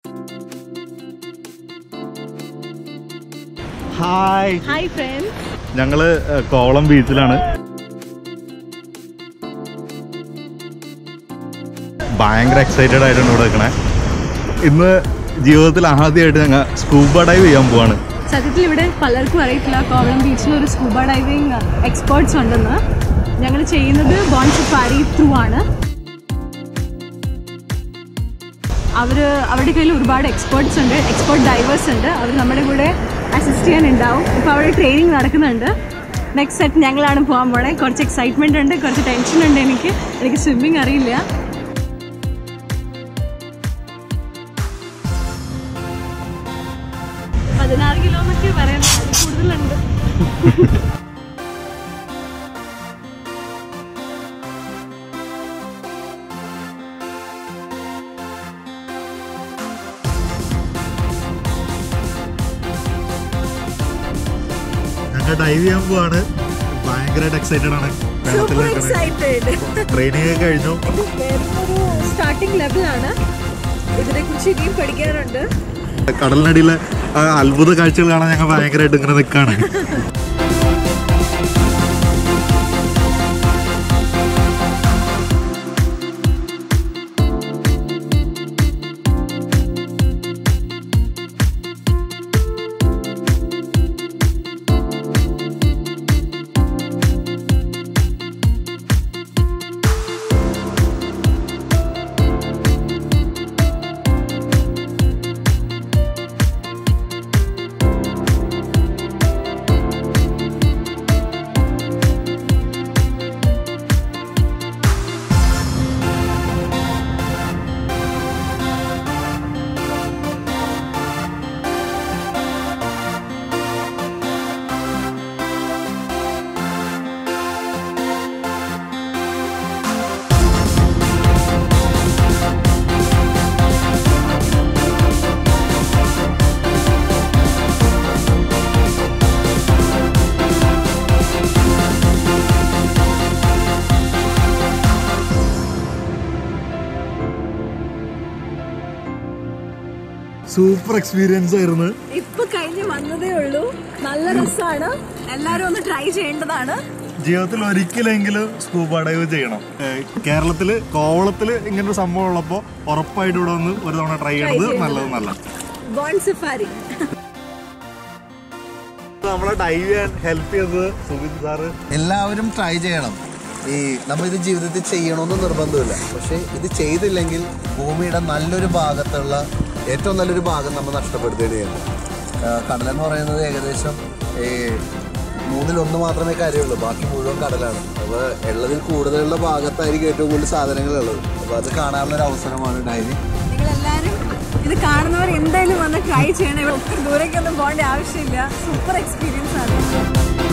hi hi friends ഞങ്ങള് ഏഹ്, കോവളം ബീച്ചിലാണ് ഭയങ്കര excited ആയിട്ടാണ് ഇവിടെ നിൽക്കണേ ഇന്ന് ജീവിതത്തിൽ ആദ്യമായിട്ട് ഞങ്ങൾ സ്കൂബ ഡൈവ് ചെയ്യാൻ പോവാണ് സത്യത്തിൽ ഇവിടെ പലർക്കും അറിയത്തില്ല കോവളം ബീച്ചിൽ ഒരു സ്കൂബ ഡൈവിംഗ് എക്സ്പേർട്സ് ഉണ്ടെന്ന് ഞങ്ങൾ ചെയ്യുന്നത് ബോൺ സഫാരി ത്രൂ ആണ് അവർ അവരുടെ കയ്യിൽ ഒരുപാട് എക്സ്പേർട്സ് ഉണ്ട് എക്സ്പേർട്ട് ഡൈവേഴ്സ് ഉണ്ട് അവർ നമ്മുടെ കൂടെ അസിസ്റ്റ് ചെയ്യാനുണ്ടാവും ഇപ്പോൾ അവിടെ ട്രെയിനിങ് നടക്കുന്നുണ്ട് നെക്സ്റ്റ് സെറ്റ് ഞങ്ങളാണ് പോകാൻ പോണേ കുറച്ച് എക്സൈറ്റ്മെൻ്റ് ഉണ്ട് കുറച്ച് ടെൻഷൻ ഉണ്ട് എനിക്ക് എനിക്ക് സ്വിമ്മിങ് അറിയില്ല പതിനാറ് കിലോ എന്നൊക്കെ പറയുന്നത് അതിൽ കൂടുതലുണ്ട് ഞങ്ങൾ ഡൈവ് ചെയ്യാൻ പോവാണ് ഭയങ്കരമായിട്ട് എക്സൈറ്റഡ് ആണ് സൂപ്പർ എക്സൈറ്റഡ് ട്രെയിനിങ് ഒക്കെ കഴിഞ്ഞു ഒരു സ്റ്റാർട്ടിംഗ് ലെവലാണ് ഇതിനെ കുറിച്ച് ഇനിയും പഠിക്കാനുണ്ട് കടലിനടിയിലെ ആ അത്ഭുത കാഴ്ചകൾ കാണാൻ ഞങ്ങൾ ഭയങ്കരമായിട്ട് ഇങ്ങനെ നിൽക്കാണ് സൂപ്പർ എക്സ്പീരിയൻസ് ആയിരുന്നു ഇപ്പൊ കഴിഞ്ഞ് വന്നതേ ഉള്ളൂ നല്ല രസമാണ് എല്ലാരും ഒന്ന് ട്രൈ ചെയ്യേണ്ടതാണ് ജീവിതത്തിൽ ഒരിക്കലെങ്കിലും സ്കൂബ ഡൈവ് ചെയ്യണം ഏഹ് കേരളത്തില് കോവളത്തില് ഇങ്ങനെ ഒരു സംഭവം ഉള്ളപ്പോ ഉറപ്പായിട്ട് ഇവിടെ വന്ന് ഒരു തവണ ട്രൈ ചെയ്യണത് നല്ലത് നല്ല ബോൺ സഫാരി നമ്മളെ ഡൈവ് ചെയ്യാൻ ഹെൽപ്പ് ചെയ്തത് സുബിൻ സാറ് എല്ലാവരും ട്രൈ ചെയ്യണം ഈ നമ്മൾ ഇത് ജീവിതത്തിൽ ചെയ്യണമെന്ന് നിർബന്ധമില്ല പക്ഷേ ഇത് ചെയ്തില്ലെങ്കിൽ ഭൂമിയുടെ നല്ലൊരു ഭാഗത്തുള്ള ഏറ്റവും നല്ലൊരു ഭാഗം നമ്മൾ നഷ്ടപ്പെടുത്തുകയാണ് ചെയ്യുന്നത് ആ, കടലെന്ന് പറയുന്നത് ഏകദേശം ഈ മൂന്നിലൊന്ന് മാത്രമേ കാര്യമുള്ളൂ ബാക്കി മുഴുവൻ കടലാണ് അപ്പോൾ ഉള്ളതിൽ കൂടുതലുള്ള ഭാഗത്തായിരിക്കും ഏറ്റവും കൂടുതൽ സാധനങ്ങളുള്ളത് അപ്പോൾ അത് കാണാനുള്ള ഒരു അവസരമാണ് ഡൈവിങ് നിങ്ങൾ എല്ലാരും ഇത് കാണുന്നവർ എന്തായാലും വന്ന് ട്രൈ ചെയ്യണം ഇവിടെ ഒത്തിരി ദൂരേക്കൊന്നും പോകേണ്ട ആവശ്യമില്ല സൂപ്പർ എക്സ്പീരിയൻസ് ആണ്